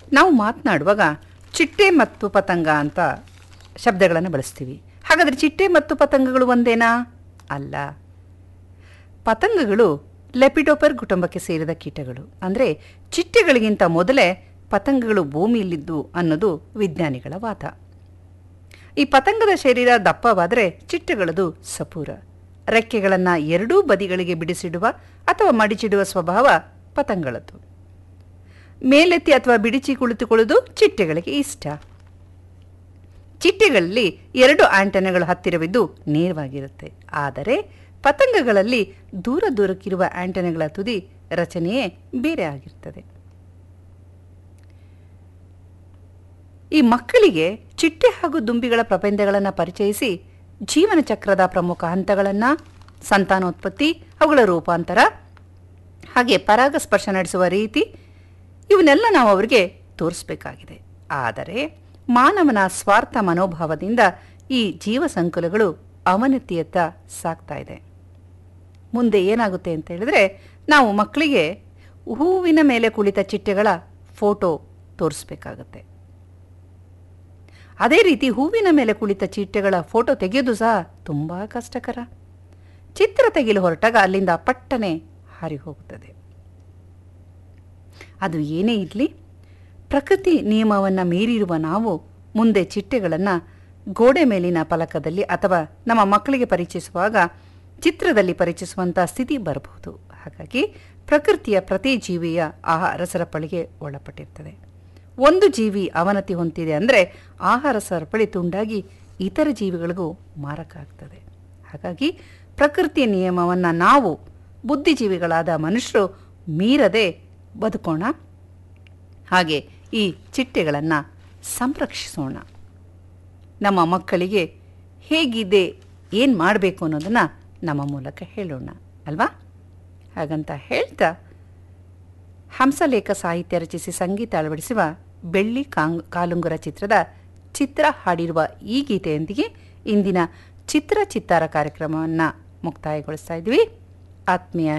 ನಾವು ಮಾತನಾಡುವಾಗ ಚಿಟ್ಟೆ ಮತ್ತು ಪತಂಗ ಅಂತ ಶಬ್ದಗಳನ್ನು ಬಳಸ್ತೀವಿ ಹಾಗಾದರೆ ಚಿಟ್ಟೆ ಮತ್ತು ಪತಂಗಗಳು ಒಂದೇನಾ ಅಲ್ಲ ಪತಂಗಗಳು ಲೆಪಿಡೋಪರ್ ಕುಟುಂಬಕ್ಕೆ ಸೇರಿದ ಕೀಟಗಳು ಅಂದರೆ ಚಿಟ್ಟೆಗಳಿಗಿಂತ ಮೊದಲೇ ಪತಂಗಗಳು ಭೂಮಿಯಲ್ಲಿದ್ದು ಅನ್ನೋದು ವಿಜ್ಞಾನಿಗಳ ವಾದ ಈ ಪತಂಗದ ಶರೀರ ದಪ್ಪವಾದರೆ ಚಿಟ್ಟೆಗಳದು ಸಪೂರ ರೆಕ್ಕೆಗಳನ್ನು ಎರಡೂ ಬದಿಗಳಿಗೆ ಬಿಡಿಸಿಡುವ ಅಥವಾ ಮಡಿಚಿಡುವ ಸ್ವಭಾವ ಪತಂಗಳದ್ದು ಮೇಲೆತ್ತಿ ಅಥವಾ ಬಿಡಿಚಿ ಕುಳಿತುಕೊಳ್ಳುವುದು ಚಿಟ್ಟೆಗಳಿಗೆ ಇಷ್ಟ ಚಿಟ್ಟೆಗಳಲ್ಲಿ ಎರಡು ಆಂಟೆನೆಗಳು ಹತ್ತಿರವಿದ್ದು ನೇರವಾಗಿರುತ್ತೆ ಆದರೆ ಪತಂಗಗಳಲ್ಲಿ ದೂರ ದೂರಕ್ಕಿರುವ ಆಂಟೆನೆಗಳ ತುದಿ ರಚನೆಯೇ ಬೇರೆ ಆಗಿರ್ತದೆ ಈ ಮಕ್ಕಳಿಗೆ ಚಿಟ್ಟೆ ಹಾಗೂ ದುಂಬಿಗಳ ಪ್ರಬಂಧಗಳನ್ನು ಪರಿಚಯಿಸಿ ಜೀವನ ಚಕ್ರದ ಪ್ರಮುಖ ಹಂತಗಳನ್ನು ಸಂತಾನೋತ್ಪತ್ತಿ ಅವುಗಳ ರೂಪಾಂತರ ಹಾಗೆ ಪರಾಗಸ್ಪರ್ಶ ನಡೆಸುವ ರೀತಿ ಇವನ್ನೆಲ್ಲ ನಾವು ಅವರಿಗೆ ತೋರಿಸಬೇಕಾಗಿದೆ ಆದರೆ ಮಾನವನ ಸ್ವಾರ್ಥ ಮನೋಭಾವದಿಂದ ಈ ಜೀವ ಸಂಕುಲಗಳು ಅವನತಿಯತ್ತ ಸಾಗ್ತಾ ಇದೆ ಮುಂದೆ ಏನಾಗುತ್ತೆ ಅಂತ ಹೇಳಿದ್ರೆ ನಾವು ಮಕ್ಕಳಿಗೆ ಹೂವಿನ ಮೇಲೆ ಕುಳಿತ ಚಿಟ್ಟೆಗಳ ಫೋಟೋ ತೋರಿಸ್ಬೇಕಾಗತ್ತೆ ಅದೇ ರೀತಿ ಹೂವಿನ ಮೇಲೆ ಕುಳಿತ ಚಿಟ್ಟೆಗಳ ಫೋಟೋ ತೆಗೆಯೋದು ಸಹ ತುಂಬ ಕಷ್ಟಕರ ಚಿತ್ರ ತೆಗೆಯಲು ಹೊರಟಾಗ ಅಲ್ಲಿಂದ ಪಟ್ಟನೆ ಹಾರಿ ಹೋಗುತ್ತದೆ ಅದು ಏನೇ ಇರಲಿ ಪ್ರಕೃತಿ ನಿಯಮವನ್ನು ಮೀರಿರುವ ನಾವು ಮುಂದೆ ಚಿಟ್ಟೆಗಳನ್ನು ಗೋಡೆ ಮೇಲಿನ ಫಲಕದಲ್ಲಿ ಅಥವಾ ನಮ್ಮ ಮಕ್ಕಳಿಗೆ ಪರಿಚಯಿಸುವಾಗ ಚಿತ್ರದಲ್ಲಿ ಪರಿಚಯಿಸುವಂಥ ಸ್ಥಿತಿ ಬರಬಹುದು ಹಾಗಾಗಿ ಪ್ರಕೃತಿಯ ಪ್ರತಿ ಜೀವಿಯ ಆಹಾರ ಸರಪಳಿಗೆ ಒಳಪಟ್ಟಿರ್ತದೆ ಒಂದು ಜೀವಿ ಅವನತಿ ಹೊಂದಿದೆ ಅಂದರೆ ಆಹಾರ ಸರಪಳಿ ತುಂಡಾಗಿ ಇತರ ಜೀವಿಗಳಿಗೂ ಮಾರಕ ಆಗ್ತದೆ ಹಾಗಾಗಿ ಪ್ರಕೃತಿಯ ನಿಯಮವನ್ನು ನಾವು ಬುದ್ಧಿಜೀವಿಗಳಾದ ಮನುಷ್ಯರು ಮೀರದೆ ಬದುಕೋಣ ಹಾಗೆ ಈ ಚಿಟ್ಟೆಗಳನ್ನು ಸಂರಕ್ಷಿಸೋಣ ನಮ್ಮ ಮಕ್ಕಳಿಗೆ ಹೇಗಿದೆ ಏನು ಮಾಡಬೇಕು ಅನ್ನೋದನ್ನು ನಮ್ಮ ಮೂಲಕ ಹೇಳೋಣ ಅಲ್ವಾ ಹಾಗಂತ ಹೇಳ್ತಾ ಹಂಸಲೇಖ ಸಾಹಿತ್ಯ ರಚಿಸಿ ಸಂಗೀತ ಅಳವಡಿಸುವ ಬೆಳ್ಳಿ ಕಾಂಗ್ ಕಾಲುಂಗುರ ಚಿತ್ರದ ಚಿತ್ರ ಹಾಡಿರುವ ಈ ಗೀತೆಯೊಂದಿಗೆ ಇಂದಿನ ಚಿತ್ರ ಚಿತ್ತಾರ ಕಾರ್ಯಕ್ರಮವನ್ನು ಮುಕ್ತಾಯಗೊಳಿಸ್ತಾ ಇದ್ವಿ ಆತ್ಮೀಯ